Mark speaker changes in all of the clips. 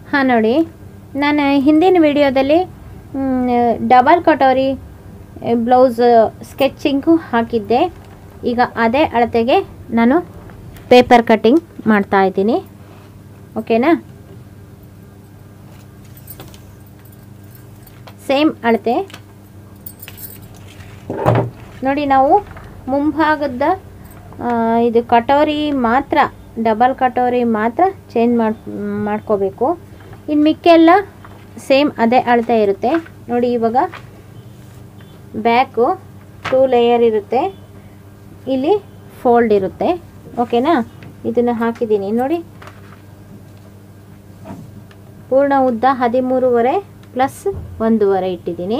Speaker 1: ಹಾಂ ನೋಡಿ ನಾನು ಹಿಂದಿನ ವಿಡಿಯೋದಲ್ಲಿ ಡಬಲ್ ಕಟೋರಿ ಬ್ಲೌಸ್ ಸ್ಕೆಚಿಂಗು ಹಾಕಿದ್ದೆ ಈಗ ಅದೇ ಅಳತೆಗೆ ನಾನು ಪೇಪರ್ ಕಟ್ಟಿಂಗ್ ಮಾಡ್ತಾ ಇದ್ದೀನಿ ಓಕೆನಾ ಸೇಮ್ ಅಳತೆ ನೋಡಿ ನಾವು ಮುಂಭಾಗದ ಆ, ಇದು ಕಟೋರಿ ಮಾತ್ರ ಡಬಲ್ ಕಟೋರಿ ಮಾತ್ರ ಚೇಂಜ್ ಮಾಡಿ ಮಾಡ್ಕೋಬೇಕು ಇನ್ನು ಮಿಕ್ಕೆಲ್ಲ ಸೇಮ್ ಅದೇ ಅಳತೆ ಇರುತ್ತೆ ನೋಡಿ ಇವಾಗ ಬ್ಯಾಕು ಟೂ ಲೇಯರ್ ಇರುತ್ತೆ ಇಲ್ಲಿ ಫೋಲ್ಡ್ ಇರುತ್ತೆ ಓಕೆನಾ ಇದನ್ನು ಹಾಕಿದ್ದೀನಿ ನೋಡಿ ಪೂರ್ಣ ಉದ್ದ ಹದಿಮೂರುವರೆ ಪ್ಲಸ್ ಒಂದೂವರೆ ಇಟ್ಟಿದ್ದೀನಿ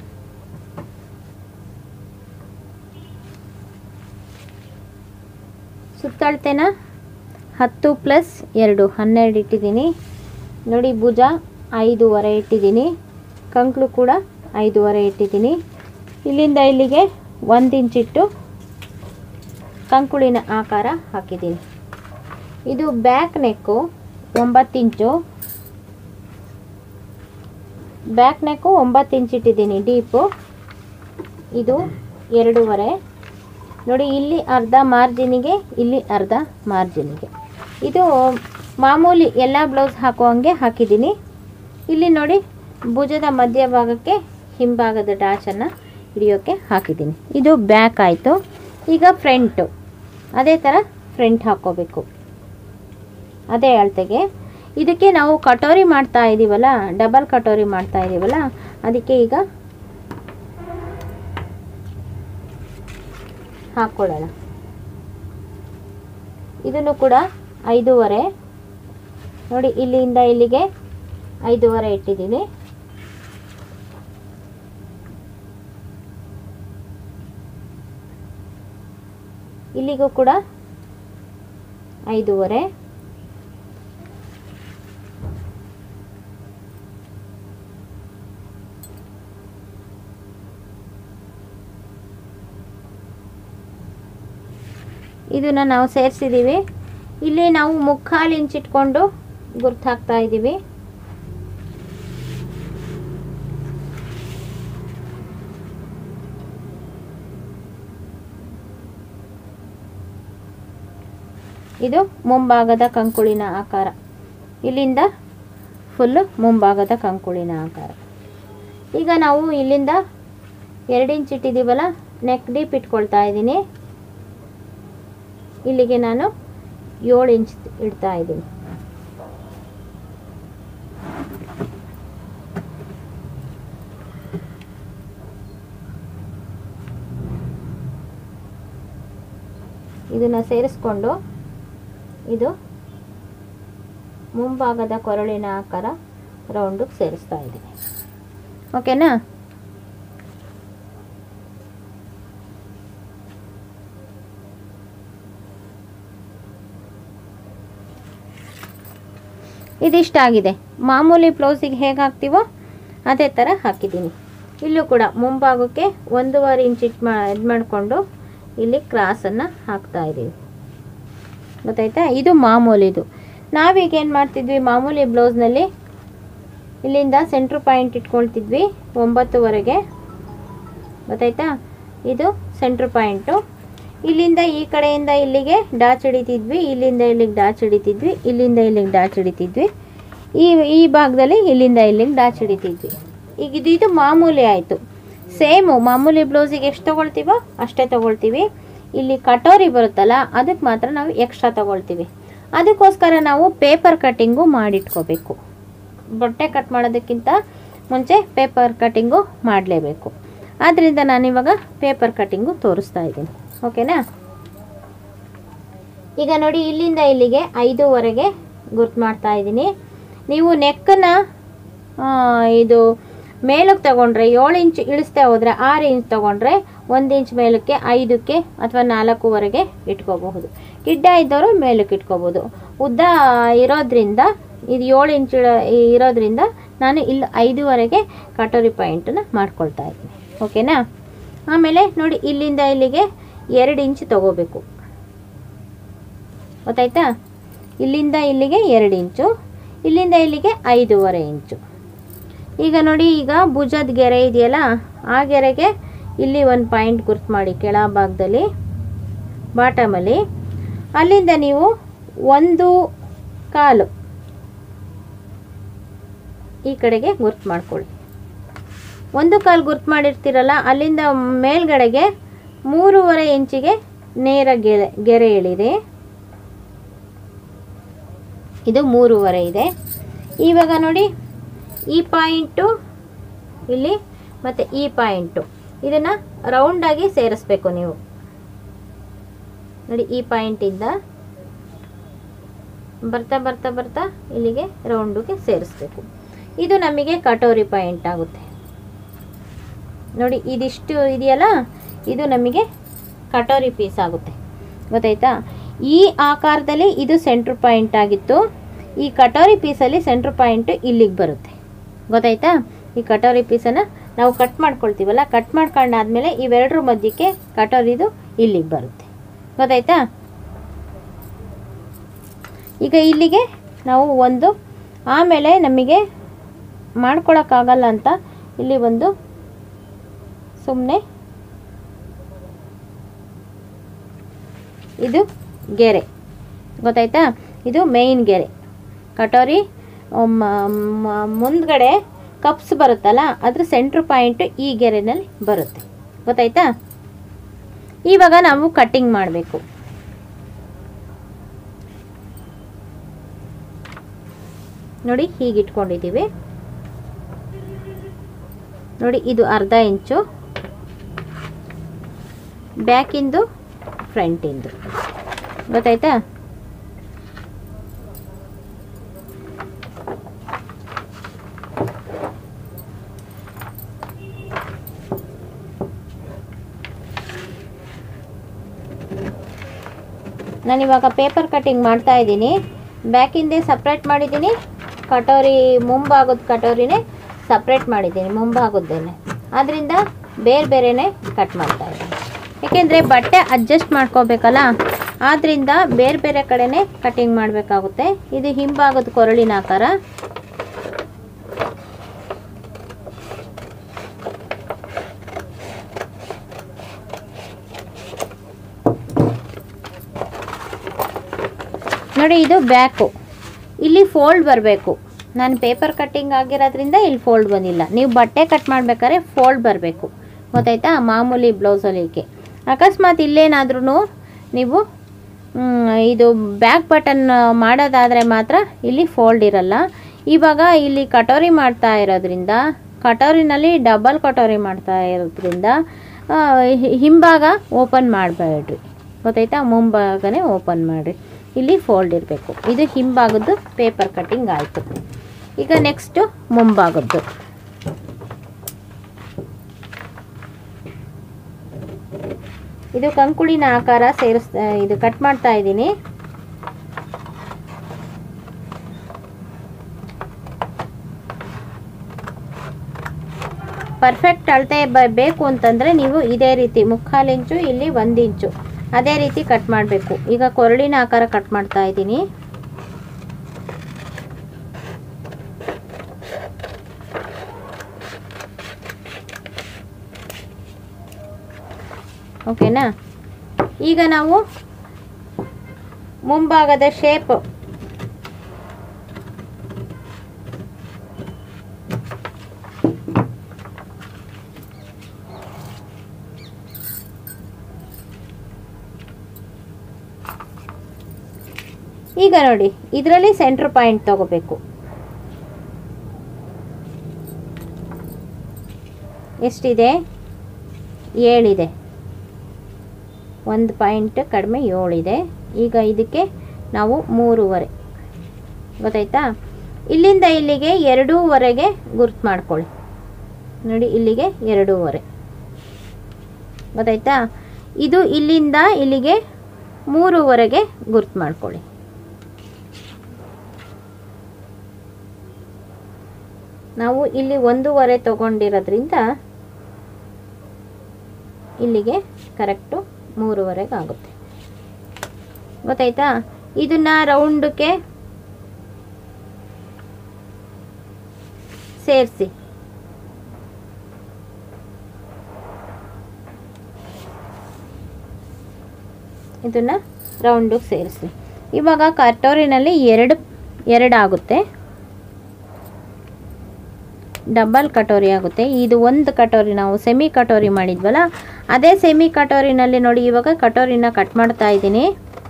Speaker 1: ಸುತ್ತಳತೆನ ಹತ್ತು ಪ್ಲಸ್ ಎರಡು ಹನ್ನೆರಡು ಇಟ್ಟಿದ್ದೀನಿ ನೋಡಿ ಭುಜ ಐದೂವರೆ ಇಟ್ಟಿದ್ದೀನಿ ಕಂಕ್ಳು ಕೂಡ ಐದೂವರೆ ಇಟ್ಟಿದ್ದೀನಿ ಇಲ್ಲಿಂದ ಇಲ್ಲಿಗೆ ಒಂದು ಇಂಚಿಟ್ಟು ಕಂಕುಳಿನ ಆಕಾರ ಹಾಕಿದ್ದೀನಿ ಇದು ಬ್ಯಾಕ್ ನೆಕ್ಕು ಒಂಬತ್ತು ಇಂಚು ಬ್ಯಾಕ್ ನೆಕ್ಕು ಒಂಬತ್ತು ಇಂಚ್ ಇಟ್ಟಿದ್ದೀನಿ ಡೀಪು ಇದು ಎರಡೂವರೆ ನೋಡಿ ಇಲ್ಲಿ ಅರ್ಧ ಮಾರ್ಜಿನಿಗೆ ಇಲ್ಲಿ ಅರ್ಧ ಮಾರ್ಜಿನಿಗೆ ಇದು ಮಾಮೂಲಿ ಎಲ್ಲ ಬ್ಲೌಸ್ ಹಾಕುವಂಗೆ ಹಾಕಿದ್ದೀನಿ ಇಲ್ಲಿ ನೋಡಿ ಭುಜದ ಮಧ್ಯಭಾಗಕ್ಕೆ ಹಿಂಭಾಗದ ಡ್ಯಾಶನ್ನು ಹಿಡಿಯೋಕ್ಕೆ ಹಾಕಿದ್ದೀನಿ ಇದು ಬ್ಯಾಕ್ ಆಯಿತು ಈಗ ಫ್ರಂಟು ಅದೇ ಥರ ಫ್ರಂಟ್ ಹಾಕ್ಕೋಬೇಕು ಅದೇ ಅಳತೆಗೆ ಇದಕ್ಕೆ ನಾವು ಕಟೋರಿ ಮಾಡ್ತಾ ಇದ್ದೀವಲ್ಲ ಡಬಲ್ ಕಟೋರಿ ಮಾಡ್ತಾ ಇದ್ದೀವಲ್ಲ ಅದಕ್ಕೆ ಈಗ ಹಾಕ್ಕೊಳ್ಳೋಣ ಇದನ್ನು ಕೂಡ ಐದೂವರೆ ನೋಡಿ ಇಲ್ಲಿಂದ ಇಲ್ಲಿಗೆ ಐದೂವರೆ ಇಟ್ಟಿದ್ದೀನಿ ಇಲ್ಲಿಗೂ ಕೂಡ ಐದೂವರೆ ಇದನ್ನು ನಾವು ಸೇರಿಸಿದ್ದೀವಿ ಇಲ್ಲಿ ನಾವು ಮುಕ್ಕಾಲು ಇಂಚ್ ಇಟ್ಕೊಂಡು ಗುರ್ತು ಹಾಕ್ತಾ ಇದ್ದೀವಿ ಇದು ಮುಂಭಾಗದ ಕಂಕುಳಿನ ಆಕಾರ ಇಲ್ಲಿಂದ ಫುಲ್ಲು ಮುಂಭಾಗದ ಕಂಕುಳಿನ ಆಕಾರ ಈಗ ನಾವು ಇಲ್ಲಿಂದ ಎರಡು ಇಂಚ್ ಇಟ್ಟಿದ್ದೀವಲ್ಲ ನೆಕ್ ಡೀಪ್ ಇಟ್ಕೊಳ್ತಾ ಇದ್ದೀನಿ ಇಲ್ಲಿಗೆ ನಾನು ಏಳು ಇಂಚ್ ಇಡ್ತಾ ಇದ್ದೀನಿ ಇದನ್ನು ಸೇರಿಸ್ಕೊಂಡು ಇದು ಮುಂಭಾಗದ ಕೊರಳಿನ ಆಕಾರ ರೌಂಡಿಗೆ ಸೇರಿಸ್ತಾ ಇದ್ದೀನಿ ಓಕೆನಾ ಇದಿಷ್ಟಾಗಿದೆ ಮಾಮೂಲಿ ಬ್ಲೌಸಿಗೆ ಹೇಗೆ ಹಾಕ್ತೀವೋ ಅದೇ ಥರ ಹಾಕಿದ್ದೀನಿ ಇಲ್ಲೂ ಕೂಡ ಮುಂಭಾಗಕ್ಕೆ ಒಂದೂವರೆ ಇಂಚ್ ಇಟ್ ಮಾ ಇದು ಮಾಡಿಕೊಂಡು ಇಲ್ಲಿ ಕ್ರಾಸನ್ನು ಹಾಕ್ತಾ ಇದ್ದೀವಿ ಗೊತ್ತಾಯ್ತಾ ಇದು ಮಾಮೂಲಿದು ನಾವೀಗ ಏನು ಮಾಡ್ತಿದ್ವಿ ಮಾಮೂಲಿ ಬ್ಲೌಸ್ನಲ್ಲಿ ಇಲ್ಲಿಂದ ಸೆಂಟ್ರ್ ಪಾಯಿಂಟ್ ಇಟ್ಕೊಳ್ತಿದ್ವಿ ಒಂಬತ್ತುವರೆಗೆ ಗೊತ್ತಾಯ್ತಾ ಇದು ಸೆಂಟ್ರ್ ಪಾಯಿಂಟು ಇಲ್ಲಿಂದ ಈ ಕಡೆಯಿಂದ ಇಲ್ಲಿಗೆ ಡಾಚ್ ಹಿಡಿತಿದ್ವಿ ಇಲ್ಲಿಂದ ಇಲ್ಲಿಗೆ ಡಾಚ್ ಹಿಡಿತಿದ್ವಿ ಇಲ್ಲಿಂದ ಇಲ್ಲಿಗೆ ಡಾಚ್ ಹಿಡಿತಿದ್ವಿ ಈ ಈ ಭಾಗದಲ್ಲಿ ಇಲ್ಲಿಂದ ಇಲ್ಲಿಗೆ ಡಾಚ್ ಹಿಡಿತಿದ್ವಿ ಈಗ ಇದು ಇದು ಮಾಮೂಲಿ ಆಯಿತು ಸೇಮು ಮಾಮೂಲಿ ಬ್ಲೌಸಿಗೆ ಎಷ್ಟು ತೊಗೊಳ್ತೀವೋ ಅಷ್ಟೇ ತೊಗೊಳ್ತೀವಿ ಇಲ್ಲಿ ಕಟೋರಿ ಬರುತ್ತಲ್ಲ ಅದಕ್ಕೆ ಮಾತ್ರ ನಾವು ಎಕ್ಸ್ಟ್ರಾ ತೊಗೊಳ್ತೀವಿ ಅದಕ್ಕೋಸ್ಕರ ನಾವು ಪೇಪರ್ ಕಟ್ಟಿಂಗು ಮಾಡಿಟ್ಕೋಬೇಕು ಬಟ್ಟೆ ಕಟ್ ಮಾಡೋದಕ್ಕಿಂತ ಮುಂಚೆ ಪೇಪರ್ ಕಟ್ಟಿಂಗು ಮಾಡಲೇಬೇಕು ಆದ್ದರಿಂದ ನಾನಿವಾಗ ಪೇಪರ್ ಕಟ್ಟಿಂಗು ತೋರಿಸ್ತಾ ಇದ್ದೀನಿ ಓಕೆನಾ ಈಗ ನೋಡಿ ಇಲ್ಲಿಂದ ಇಲ್ಲಿಗೆ ಐದೂವರೆಗೆ ಗುರ್ತು ಮಾಡ್ತಾ ಇದ್ದೀನಿ ನೀವು ನೆಕ್ಕನ್ನು ಇದು ಮೇಲಕ್ಕೆ ತಗೊಂಡ್ರೆ ಏಳು ಇಂಚ್ ಇಳಿಸ್ತಾ ಹೋದರೆ ಆರು ಇಂಚ್ ತಗೊಂಡ್ರೆ ಒಂದು ಇಂಚ್ ಮೇಲಕ್ಕೆ ಐದಕ್ಕೆ ಅಥವಾ ನಾಲ್ಕೂವರೆಗೆ ಇಟ್ಕೋಬಹುದು ಗಿಡ್ಡ ಇದ್ದವರು ಮೇಲಕ್ಕೆ ಇಟ್ಕೋಬೋದು ಉದ್ದ ಇರೋದ್ರಿಂದ ಇದು ಏಳು ಇಂಚ್ ಇರೋ- ಇರೋದ್ರಿಂದ ನಾನು ಇಲ್ಲಿ ಐದೂವರೆಗೆ ಕಟೋರಿ ಪಾಯಿಂಟನ್ನ ಮಾಡ್ಕೊಳ್ತಾ ಇದ್ದೀನಿ ಓಕೆನಾ ಆಮೇಲೆ ನೋಡಿ ಇಲ್ಲಿಂದ ಇಲ್ಲಿಗೆ ಎರಡು ಇಂಚ್ ತಗೋಬೇಕು ಗೊತ್ತಾಯ್ತಾ ಇಲ್ಲಿಂದ ಇಲ್ಲಿಗೆ ಎರಡು ಇಂಚು ಇಲ್ಲಿಂದ ಇಲ್ಲಿಗೆ ಐದೂವರೆ ಇಂಚು ಈಗ ನೋಡಿ ಈಗ ಭುಜದ ಗೆರೆ ಇದೆಯಲ್ಲ ಆ ಗೆರೆಗೆ ಇಲ್ಲಿ ಒಂದು ಪಾಯಿಂಟ್ ಗುರ್ತು ಮಾಡಿ ಕೆಳಭಾಗದಲ್ಲಿ ಬಾಟಮಲ್ಲಿ ಅಲ್ಲಿಂದ ನೀವು ಒಂದು ಕಾಲು ಈ ಕಡೆಗೆ ಗುರ್ತು ಮಾಡ್ಕೊಳ್ಳಿ ಒಂದು ಕಾಲು ಗುರ್ತು ಮಾಡಿರ್ತೀರಲ್ಲ ಅಲ್ಲಿಂದ ಮೇಲ್ಗಡೆಗೆ ಮೂರುವರೆ ಇಂಚಿಗೆ ನೇರ ಗೆರೆ ಗೆರೆ ಎಳಿರಿ ಇದು ಮೂರುವರೆ ಇದೆ ಇವಾಗ ನೋಡಿ ಈ ಪಾಯಿಂಟು ಇಲ್ಲಿ ಮತ್ತು ಈ ಪಾಯಿಂಟು ಇದನ್ನು ರೌಂಡಾಗಿ ಸೇರಿಸ್ಬೇಕು ನೀವು ನೋಡಿ ಈ ಪಾಯಿಂಟಿಂದ ಬರ್ತಾ ಬರ್ತಾ ಬರ್ತಾ ಇಲ್ಲಿಗೆ ರೌಂಡಿಗೆ ಸೇರಿಸ್ಬೇಕು ಇದು ನಮಗೆ ಕಟೋರಿ ಪಾಯಿಂಟ್ ಆಗುತ್ತೆ ನೋಡಿ ಇದಿಷ್ಟು ಇದೆಯಲ್ಲ ಇದು ನಮಗೆ ಕಟೋರಿ ಪೀಸ್ ಆಗುತ್ತೆ ಗೊತ್ತಾಯ್ತಾ ಈ ಆಕಾರದಲ್ಲಿ ಇದು ಸೆಂಟ್ರ್ ಪಾಯಿಂಟ್ ಆಗಿತ್ತು ಈ ಕಟೋರಿ ಪೀಸಲ್ಲಿ ಸೆಂಟ್ರ್ ಪಾಯಿಂಟ್ ಇಲ್ಲಿಗೆ ಬರುತ್ತೆ ಗೊತ್ತಾಯ್ತಾ ಈ ಕಟೋರಿ ಪೀಸನ್ನು ನಾವು ಕಟ್ ಮಾಡ್ಕೊಳ್ತೀವಲ್ಲ ಕಟ್ ಮಾಡ್ಕೊಂಡಾದ್ಮೇಲೆ ಇವೆರಡರ ಮಧ್ಯಕ್ಕೆ ಕಟೋರಿದು ಇಲ್ಲಿಗೆ ಬರುತ್ತೆ ಗೊತ್ತಾಯ್ತಾ ಈಗ ಇಲ್ಲಿಗೆ ನಾವು ಒಂದು ಆಮೇಲೆ ನಮಗೆ ಮಾಡ್ಕೊಳಕ್ಕಾಗಲ್ಲ ಅಂತ ಇಲ್ಲಿ ಒಂದು ಸುಮ್ಮನೆ ಇದು ಗೆರೆ ಗೊತ್ತಾಯ್ತಾ ಇದು ಮೇಯ್ನ್ ಗೆರೆ ಕಟೋರಿ ಮ- ಮ- ಮುಂದ್ಗಡೆ ಕಪ್ಸ್ ಬರುತ್ತಲ್ಲ ಅದ್ರ ಸೆಂಟ್ರ್ ಪಾಯಿಂಟ್ ಈ ಗೆರೆನಲ್ಲಿ ಬರುತ್ತೆ ಗೊತ್ತಾಯ್ತಾ ಇವಾಗ ನಾವು ಕಟ್ಟಿಂಗ್ ಮಾಡಬೇಕು ನೋಡಿ ಹೀಗೆ ಇಟ್ಕೊಂಡಿದ್ದೀವಿ ನೋಡಿ ಇದು ಅರ್ಧ ಇಂಚು ಬ್ಯಾಕಿಂದು ಫ್ರಂಟಿಂದು ಗೊತ್ತಾಯ್ತಾ ನಾನಿವಾಗ ಪೇಪರ್ ಕಟ್ಟಿಂಗ್ ಮಾಡ್ತಾ ಇದ್ದೀನಿ ಬ್ಯಾಕಿಂದೆ ಸಪ್ರೇಟ್ ಮಾಡಿದ್ದೀನಿ ಕಟೋರಿ ಮುಂಭಾಗದ ಕಟೋರಿನೇ ಸಪ್ರೇಟ್ ಮಾಡಿದ್ದೀನಿ ಮುಂಭಾಗದ್ದೇನೆ ಆದ್ದರಿಂದ ಬೇರೆ ಬೇರೆನೇ ಕಟ್ ಮಾಡ್ತಾ ಇದ್ದೀನಿ ಏಕೆಂದರೆ ಬಟ್ಟೆ ಅಡ್ಜಸ್ಟ್ ಮಾಡ್ಕೋಬೇಕಲ್ಲ ಆದ್ದರಿಂದ ಬೇರೆ ಬೇರೆ ಕಡೆನೇ ಕಟ್ಟಿಂಗ್ ಮಾಡಬೇಕಾಗುತ್ತೆ ಇದು ಹಿಂಭಾಗದ ಕೊರಳಿನ ಆಕಾರ ನೋಡಿ ಇದು ಬ್ಯಾಕು ಇಲ್ಲಿ ಫೋಲ್ಡ್ ಬರಬೇಕು ನಾನು ಪೇಪರ್ ಕಟ್ಟಿಂಗ್ ಆಗಿರೋದ್ರಿಂದ ಇಲ್ಲಿ ಫೋಲ್ಡ್ ಬಂದಿಲ್ಲ ನೀವು ಬಟ್ಟೆ ಕಟ್ ಮಾಡ್ಬೇಕಾದ್ರೆ ಫೋಲ್ಡ್ ಬರಬೇಕು ಗೊತ್ತಾಯ್ತಾ ಮಾಮೂಲಿ ಬ್ಲೌಸ್ ಹೊಲಿಕೆ ಅಕಸ್ಮಾತ್ ಇಲ್ಲೇನಾದ್ರೂ ನೀವು ಮ್, ಇದು ಬ್ಯಾಕ್ ಬಟನ್ ಮಾಡೋದಾದರೆ ಮಾತ್ರ ಇಲ್ಲಿ ಫೋಲ್ಡ್ ಇರಲ್ಲ ಇವಾಗ ಇಲ್ಲಿ ಕಟೋರಿ ಮಾಡ್ತಾ ಇರೋದ್ರಿಂದ ಕಟೋರಿನಲ್ಲಿ ಡಬಲ್ ಕಟೋರಿ ಮಾಡ್ತಾ ಇರೋದ್ರಿಂದ ಆ, ಹಿ- ಹಿಂಭಾಗ ಓಪನ್ ಮಾಡಬೇಡ್ರಿ ಗೊತ್ತಾಯ್ತಾ ಮುಂಭಾಗನೇ ಓಪನ್ ಮಾಡಿರಿ ಇಲ್ಲಿ ಫೋಲ್ಡ್ ಇರಬೇಕು ಇದು ಹಿಂಭಾಗದ್ದು ಪೇಪರ್ ಕಟ್ಟಿಂಗ್ ಆಯಿತು ಈಗ ನೆಕ್ಸ್ಟು ಮುಂಭಾಗದ್ದು ಇದು ಕಂಕುಳಿನ ಆಕಾರ ಸೇರಿಸ್ ಇದು ಕಟ್ ಮಾಡ್ತಾ ಇದ್ದೀನಿ ಪರ್ಫೆಕ್ಟ್ ಅಳತೆ ಬ ಬೇಕು ಅಂತಂದರೆ ನೀವು ಇದೇ ರೀತಿ ಮುಕ್ಕಾಲು ಇಂಚು ಇಲ್ಲಿ ಒಂದು ಇಂಚು ಅದೇ ರೀತಿ ಕಟ್ ಮಾಡಬೇಕು ಈಗ ಕೊರಳಿನ ಆಕಾರ ಕಟ್ ಮಾಡ್ತಾ ಇದ್ದೀನಿ ಓಕೆನಾ ಈಗ ನಾವು ಮುಂಭಾಗದ ಶೇಪ್ ಈಗ ನೋಡಿ ಇದರಲ್ಲಿ ಸೆಂಟ್ರ್ ಪಾಯಿಂಟ್ ತಗೋಬೇಕು ಎಷ್ಟಿದೆ ಏಳಿದೆ ಒಂದು ಪಾಯಿಂಟ್ ಕಡಿಮೆ ಏಳಿದೆ ಈಗ ಇದಕ್ಕೆ ನಾವು ಮೂರುವರೆ ಗೊತ್ತಾಯ್ತಾ ಇಲ್ಲಿಂದ ಇಲ್ಲಿಗೆ ಎರಡೂವರೆಗೆ ಗುರ್ತು ಮಾಡ್ಕೊಳ್ಳಿ ನೋಡಿ ಇಲ್ಲಿಗೆ ಎರಡೂವರೆ ಗೊತ್ತಾಯ್ತಾ ಇದು ಇಲ್ಲಿಂದ ಇಲ್ಲಿಗೆ ಮೂರುವರೆಗೆ ಗುರ್ತು ಮಾಡ್ಕೊಳ್ಳಿ ನಾವು ಇಲ್ಲಿ ಒಂದೂವರೆ ತಗೊಂಡಿರೋದ್ರಿಂದ ಇಲ್ಲಿಗೆ ಕರೆಕ್ಟು ಮೂರುವರೆಗೆ ಆಗುತ್ತೆ ಗೊತ್ತಾಯ್ತಾ ಇದನ್ನ ರೌಂಡಕ್ಕೆ ಸೇರಿಸಿ ಇದನ್ನು ರೌಂಡಿಗೆ ಸೇರಿಸಿ ಇವಾಗ ಕಟೋರಿನಲ್ಲಿ ಎರಡು ಎರಡು ಆಗುತ್ತೆ ಡಬಲ್ ಕಟೋರಿ ಆಗುತ್ತೆ ಇದು ಒಂದು ಕಟೋರಿ ನಾವು ಸೆಮಿ ಕಟೋರಿ ಮಾಡಿದ್ವಲ್ಲ ಅದೇ ಸೆಮಿ ಕಟೋರಿನಲ್ಲಿ ನೋಡಿ ಇವಾಗ ಕಟೋರಿನ ಕಟ್ ಮಾಡ್ತಾ ಇದ್ದೀನಿ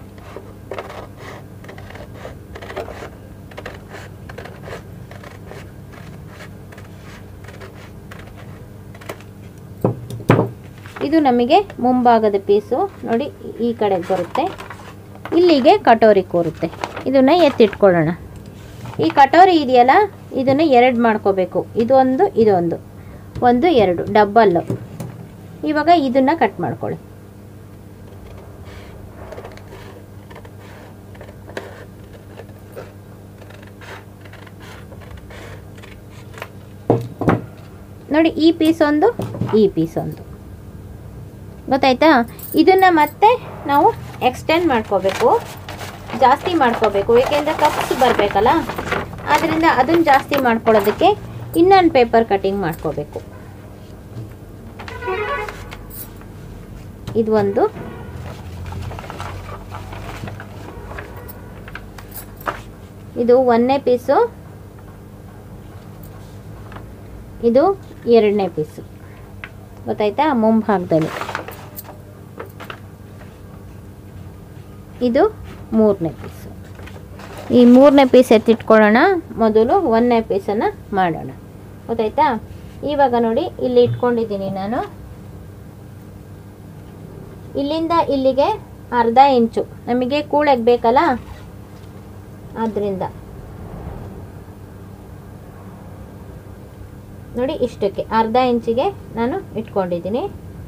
Speaker 1: ಇದು ನಮಗೆ ಮುಂಭಾಗದ ಪೀಸು ನೋಡಿ ಈ ಕಡೆಗೆ ಬರುತ್ತೆ ಇಲ್ಲಿಗೆ ಕಟೋರಿ ಕೂರುತ್ತೆ ಇದನ್ನು ಎತ್ತಿಟ್ಕೊಳ್ಳೋಣ ಈ ಕಟೋರಿ ಇದೆಯಲ್ಲ ಇದನ್ನು ಎರಡು ಮಾಡ್ಕೋಬೇಕು ಇದೊಂದು ಇದೊಂದು ಒಂದು ಎರಡು ಡಬ್ಬಲ್ಲು ಇವಾಗ ಇದನ್ನು ಕಟ್ ಮಾಡ್ಕೊಳ್ಳಿ ನೋಡಿ ಈ ಪೀಸ್ ಒಂದು ಈ ಪೀಸ್ ಒಂದು ಗೊತ್ತಾಯ್ತಾ ಇದನ್ನು ಮತ್ತೆ ನಾವು ಎಕ್ಸ್ಟೆಂಡ್ ಮಾಡ್ಕೋಬೇಕು ಜಾಸ್ತಿ ಮಾಡ್ಕೋಬೇಕು ಏಕೆಂದರೆ ಕಪ್ಸ್ ಬರಬೇಕಲ್ಲ ಆದ್ದರಿಂದ ಅದನ್ನು ಜಾಸ್ತಿ ಮಾಡ್ಕೊಳ್ಳೋದಕ್ಕೆ ಇನ್ನೊಂದು ಪೇಪರ್ ಕಟಿಂಗ್ ಮಾಡ್ಕೋಬೇಕು ಇದು ಒಂದು ಇದು ಒಂದನೇ ಪೀಸು ಇದು ಎರಡನೇ ಪೀಸು ಗೊತ್ತಾಯ್ತಾ ಮುಂಭಾಗದಲ್ಲಿ ಇದು ಮೂರನೇ ಪೀಸು ಈ ಮೂರನೇ ಪೀಸ್ ಎತ್ತಿಟ್ಕೊಳ್ಳೋಣ ಮೊದಲು ಒಂದನೇ ಪೀಸನ್ನು ಮಾಡೋಣ ಗೊತ್ತಾಯ್ತಾ ಇವಾಗ ನೋಡಿ ಇಲ್ಲಿ ಇಟ್ಕೊಂಡಿದ್ದೀನಿ ನಾನು ಇಲ್ಲಿಂದ ಇಲ್ಲಿಗೆ ಅರ್ಧ ಇಂಚು ನಮಗೆ ಕೂಳೆಗೆ ಬೇಕಲ್ಲ ಆದ್ದರಿಂದ ನೋಡಿ ಇಷ್ಟಕ್ಕೆ ಅರ್ಧ ಇಂಚಿಗೆ ನಾನು ಇಟ್ಕೊಂಡಿದ್ದೀನಿ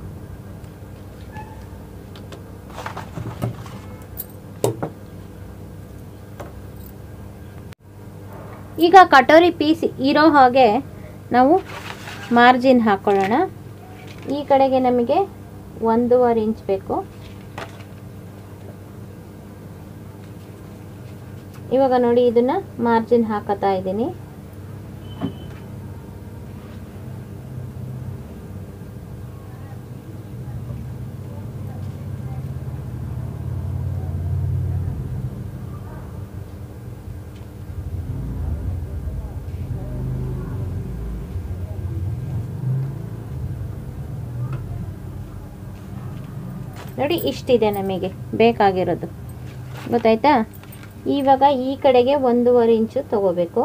Speaker 1: ಈಗ ಕಟೋರಿ ಪೀಸ್ ಇರೋ ಹಾಗೆ ನಾವು ಮಾರ್ಜಿನ್ ಹಾಕ್ಕೊಳ್ಳೋಣ ಈ ಕಡೆಗೆ ನಮಗೆ ಒಂದೂವರೆ ಇಂಚ್ ಬೇಕು ಇವಾಗ ನೋಡಿ ಇದನ್ನ ಮಾರ್ಜಿನ್ ಹಾಕತಾ ಇದ್ದೀನಿ ನೋಡಿ ಇಷ್ಟಿದೆ ನಮಗೆ ಬೇಕಾಗಿರೋದು ಗೊತ್ತಾಯ್ತಾ ಇವಾಗ ಈ ಕಡೆಗೆ ಒಂದೂವರೆ ಇಂಚು ತಗೋಬೇಕು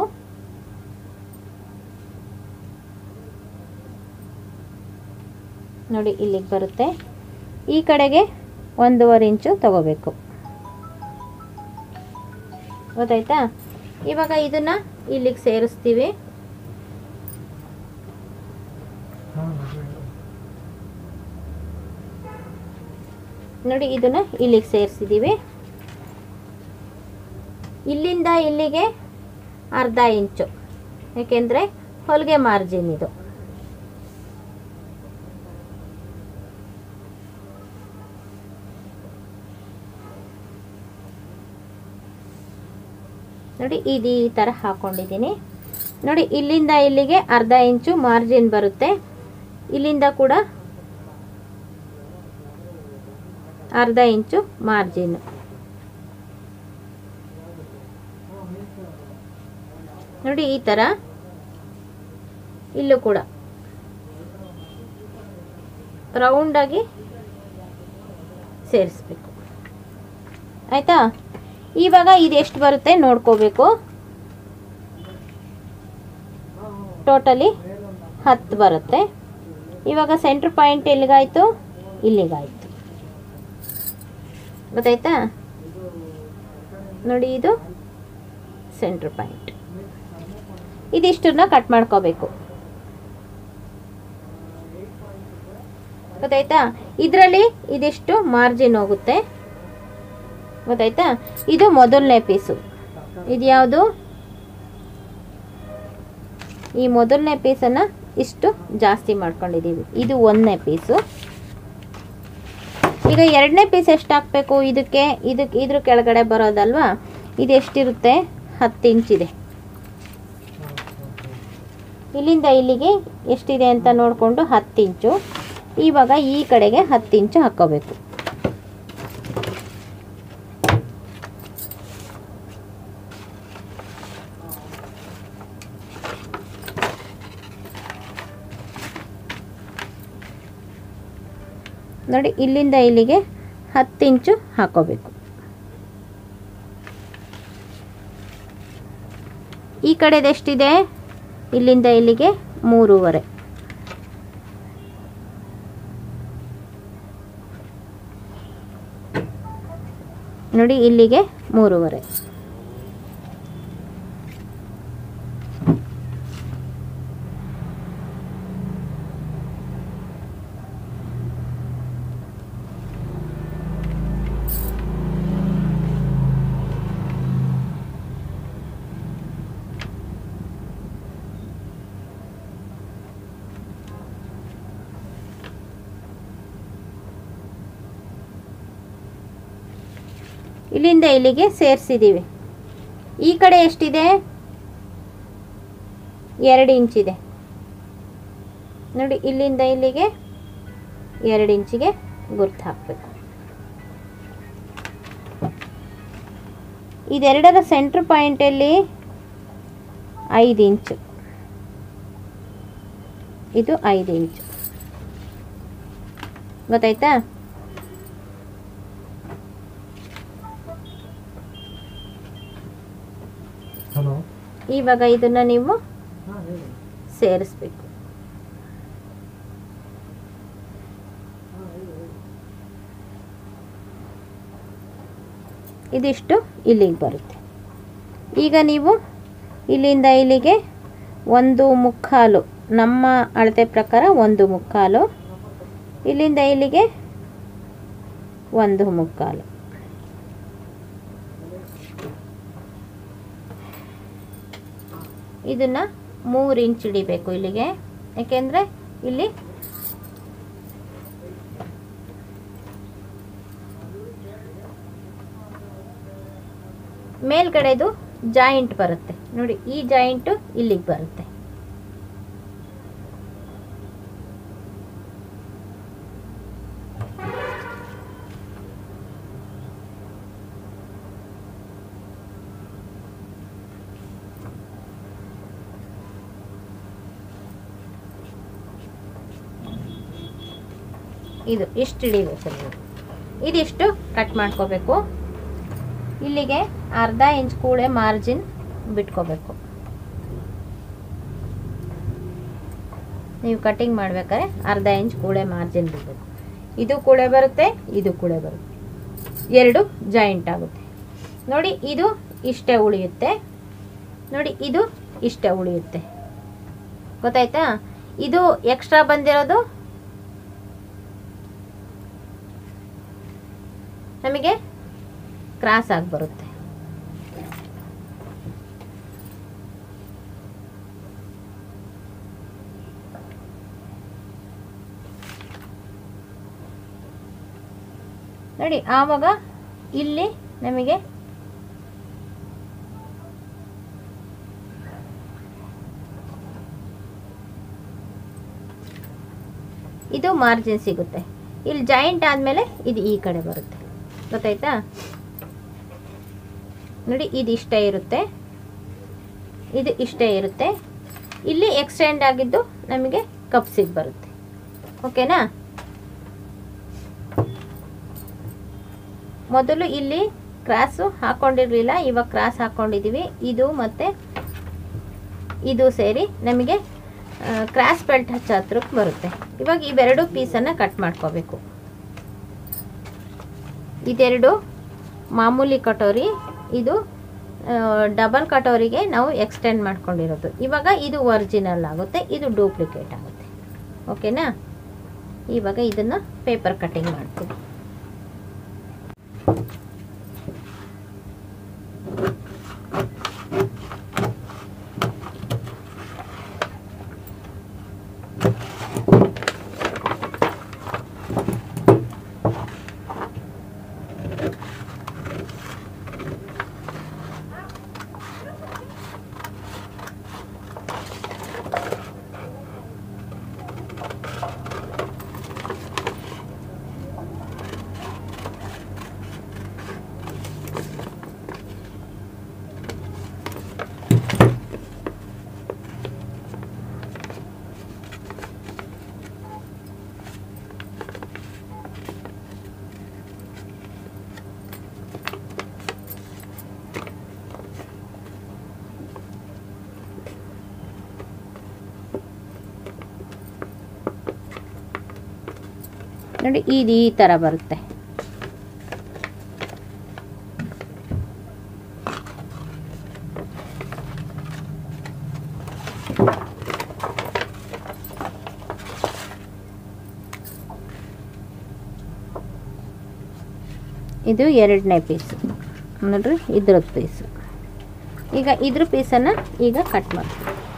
Speaker 1: ನೋಡಿ ಇಲ್ಲಿಗೆ ಬರುತ್ತೆ ಈ ಕಡೆಗೆ ಒಂದೂವರೆ ಇಂಚು ತಗೋಬೇಕು ಗೊತ್ತಾಯ್ತಾ ಇವಾಗ ಇದನ್ನ ಇಲ್ಲಿಗೆ ಸೇರಿಸ್ತೀವಿ ನೋಡಿ ಇದನ್ನ ಇಲ್ಲಿಗೆ ಸೇರಿಸಿದ್ದೀವಿ ಇಲ್ಲಿಂದ ಇಲ್ಲಿಗೆ ಅರ್ಧ ಇಂಚು ಯಾಕೆಂದರೆ ಹೊಲಿಗೆ ಮಾರ್ಜಿನ್ ಇದು ನೋಡಿ ಇದು ಈ ಥರ ಹಾಕೊಂಡಿದ್ದೀನಿ ನೋಡಿ ಇಲ್ಲಿಂದ ಇಲ್ಲಿಗೆ ಅರ್ಧ ಇಂಚು ಮಾರ್ಜಿನ್ ಬರುತ್ತೆ ಇಲ್ಲಿಂದ ಕೂಡ ಅರ್ಧ ಇಂಚು ಮಾರ್ಜಿನ್ ನೋಡಿ ಈ ಥರ ಇಲ್ಲೂ ಕೂಡ ರೌಂಡಾಗಿ ಸೇರಿಸ್ಬೇಕು ಆಯಿತಾ ಇವಾಗ ಇದು ಎಷ್ಟು ಬರುತ್ತೆ ನೋಡ್ಕೋಬೇಕು ಟೋಟಲಿ ಹತ್ತು ಬರುತ್ತೆ ಇವಾಗ ಸೆಂಟ್ರ್ ಪಾಯಿಂಟ್ ಎಲ್ಲಿಗಾಯಿತು ಇಲ್ಲಿಗಾಯಿತು ಗೊತ್ತಾಯ್ತಾ ನೋಡಿ ಇದು ಸೆಂಟ್ರ್ ಪಾಯಿಂಟ್ ಇದಿಷ್ಟನ್ನ ಕಟ್ ಮಾಡ್ಕೋಬೇಕು ಗೊತ್ತಾಯ್ತಾ ಇದರಲ್ಲಿ ಇದಿಷ್ಟು ಮಾರ್ಜಿನ್ ಹೋಗುತ್ತೆ ಗೊತ್ತಾಯ್ತಾ ಇದು ಮೊದಲನೇ ಪೀಸು ಇದು ಯಾವುದು ಈ ಮೊದಲನೇ ಪೀಸನ್ನು ಇಷ್ಟು ಜಾಸ್ತಿ ಮಾಡ್ಕೊಂಡಿದ್ದೀವಿ ಇದು ಒಂದನೇ ಪೀಸು ಈಗ ಎರಡನೇ ಪೀಸ್ ಎಷ್ಟು ಹಾಕಬೇಕು ಇದಕ್ಕೆ ಇದಕ್ಕೆ ಇದ್ರ ಕೆಳಗಡೆ ಬರೋದಲ್ವಾ ಇದು ಎಷ್ಟಿರುತ್ತೆ ಹತ್ತು ಇಂಚಿದೆ ಇಲ್ಲಿಂದ ಇಲ್ಲಿಗೆ ಎಷ್ಟಿದೆ ಅಂತ ನೋಡಿಕೊಂಡು ಹತ್ತು ಇಂಚು ಇವಾಗ ಈ ಕಡೆಗೆ ಹತ್ತು ಇಂಚು ಹಾಕ್ಕೋಬೇಕು ನೋಡಿ ಇಲ್ಲಿಂದ ಇಲ್ಲಿಗೆ ಹತ್ತು ಇಂಚು ಹಾಕೋಬೇಕು ಈ ಕಡೆದು ಎಷ್ಟಿದೆ ಇಲ್ಲಿಂದ ಇಲ್ಲಿಗೆ ಮೂರುವರೆ ನೋಡಿ ಇಲ್ಲಿಗೆ ಮೂರುವರೆ ಇಲ್ಲಿಂದ ಇಲ್ಲಿಗೆ ಸೇರಿಸಿದ್ದೀವಿ ಈ ಕಡೆ ಎಷ್ಟಿದೆ ಎರಡು ಇಂಚಿದೆ ನೋಡಿ ಇಲ್ಲಿಂದ ಇಲ್ಲಿಗೆ ಎರಡು ಇಂಚಿಗೆ ಗುರ್ತು ಹಾಕಬೇಕು ಇದೆರಡರ ಸೆಂಟ್ರ್ ಪಾಯಿಂಟಲ್ಲಿ ಐದು ಇಂಚು ಇದು ಐದು ಇಂಚು ಗೊತ್ತಾಯ್ತಾ
Speaker 2: ಹಲೋ
Speaker 1: ಇವಾಗ ಇದನ್ನ ನೀವು
Speaker 2: ಹಾಂ ಹೇಳಿ
Speaker 1: ಸೇರಿಸ್ಬೇಕು
Speaker 2: ಹಾಂ ಹೇಳಿ ಹೇಳಿ
Speaker 1: ಇದಿಷ್ಟು ಇಲ್ಲಿಗೆ ಬರುತ್ತೆ ಈಗ ನೀವು ಇಲ್ಲಿಂದ ಇಲ್ಲಿಗೆ ಒಂದು ಮುಕ್ಕಾಲು ನಮ್ಮ ಅಳತೆ ಪ್ರಕಾರ ಒಂದು ಮುಕ್ಕಾಲು ಇಲ್ಲಿಂದ ಇಲ್ಲಿಗೆ ಒಂದು ಮುಕ್ಕಾಲು ಇದನ್ನು ಮೂರು ಇಂಚ್ ಹಿಡಿಬೇಕು ಇಲ್ಲಿಗೆ ಯಾಕೆಂದರೆ ಇಲ್ಲಿ ಮೇಲ್ಗಡೆದು ಜಾಯಿಂಟ್ ಬರುತ್ತೆ ನೋಡಿ ಈ ಜಾಯಿಂಟು ಇಲ್ಲಿಗೆ ಬರುತ್ತೆ ಇದು ಇಷ್ಟು ಹಿಡಿಬೇಕು ನೀವು ಇದಿಷ್ಟು ಕಟ್ ಮಾಡ್ಕೋಬೇಕು ಇಲ್ಲಿಗೆ ಅರ್ಧ ಇಂಚ್ ಕೂಳೆ ಮಾರ್ಜಿನ್ ಬಿಟ್ಕೋಬೇಕು ನೀವು ಕಟಿಂಗ್ ಮಾಡ್ಬೇಕಾದ್ರೆ ಅರ್ಧ ಇಂಚ್ ಕೂಳೆ ಮಾರ್ಜಿನ್ ಬಿಡಬೇಕು ಇದು ಕೂಳೆ ಬರುತ್ತೆ ಇದು ಕೂಳೆ ಬರುತ್ತೆ ಎರಡು ಜಾಯಿಂಟ್ ಆಗುತ್ತೆ ನೋಡಿ ಇದು ಇಷ್ಟೇ ಉಳಿಯುತ್ತೆ ನೋಡಿ ಇದು ಇಷ್ಟೇ ಉಳಿಯುತ್ತೆ ಗೊತ್ತಾಯ್ತಾ ಇದು ಎಕ್ಸ್ಟ್ರಾ ಬಂದಿರೋದು ನಮಗೆ ಕ್ರಾಸ್ ಆಗಿ ಬರುತ್ತೆ ನೋಡಿ ಆವಾಗ ಇಲ್ಲಿ ನಮಗೆ ಇದು ಮಾರ್ಜಿನ್ ಸಿಗುತ್ತೆ ಇಲ್ಲಿ ಜಾಯಿಂಟ್ ಆದಮೇಲೆ ಇದು ಈ ಕಡೆ ಬರುತ್ತೆ ಗೊತ್ತಾಯ್ತಾ ನೋಡಿ ಇದು ಇಷ್ಟೇ ಇರುತ್ತೆ ಇದು ಇಷ್ಟೇ ಇರುತ್ತೆ ಇಲ್ಲಿ ಎಕ್ಸ್ಟೆಂಡ್ ಆಗಿದ್ದು ನಮಗೆ ಕಪ್ಸಿಗೆ ಬರುತ್ತೆ ಓಕೆನಾ ಮೊದಲು ಇಲ್ಲಿ ಕ್ರಾಸು ಹಾಕೊಂಡಿರಲಿಲ್ಲ ಇವಾಗ ಕ್ರಾಸ್ ಹಾಕೊಂಡಿದ್ದೀವಿ ಇದು ಮತ್ತು ಇದು ಸೇರಿ ನಮಗೆ ಕ್ರಾಸ್ ಬೆಲ್ಟ್ ಹಚ್ಚ ಹತ್ರಕ್ಕೆ ಬರುತ್ತೆ ಇವಾಗ ಇವೆರಡು ಪೀಸನ್ನು ಕಟ್ ಮಾಡ್ಕೋಬೇಕು ಇದೆರಡು ಮಾಮೂಲಿ ಕಟೋರಿ ಇದು ಡಬಲ್ ಕಟೋರಿಗೆ ನಾವು ಎಕ್ಸ್ಟೆಂಡ್ ಮಾಡ್ಕೊಂಡಿರೋದು ಇವಾಗ ಇದು ಒರಿಜಿನಲ್ ಆಗುತ್ತೆ ಇದು ಡೂಪ್ಲಿಕೇಟ್ ಆಗುತ್ತೆ ಓಕೆನಾ ಇವಾಗ ಇದನ್ನು ಪೇಪರ್ ಕಟ್ಟಿಂಗ್ ಮಾಡ್ತೀವಿ ನೋಡಿ ಇದು ಈ ಥರ ಬರುತ್ತೆ ಇದು ಎರಡನೇ ಪೀಸು ನೋಡ್ರಿ ಇದ್ರದ್ದು ಪೀಸು ಈಗ ಇದ್ರ ಪೀಸನ್ನು ಈಗ ಕಟ್ ಮಾಡಿ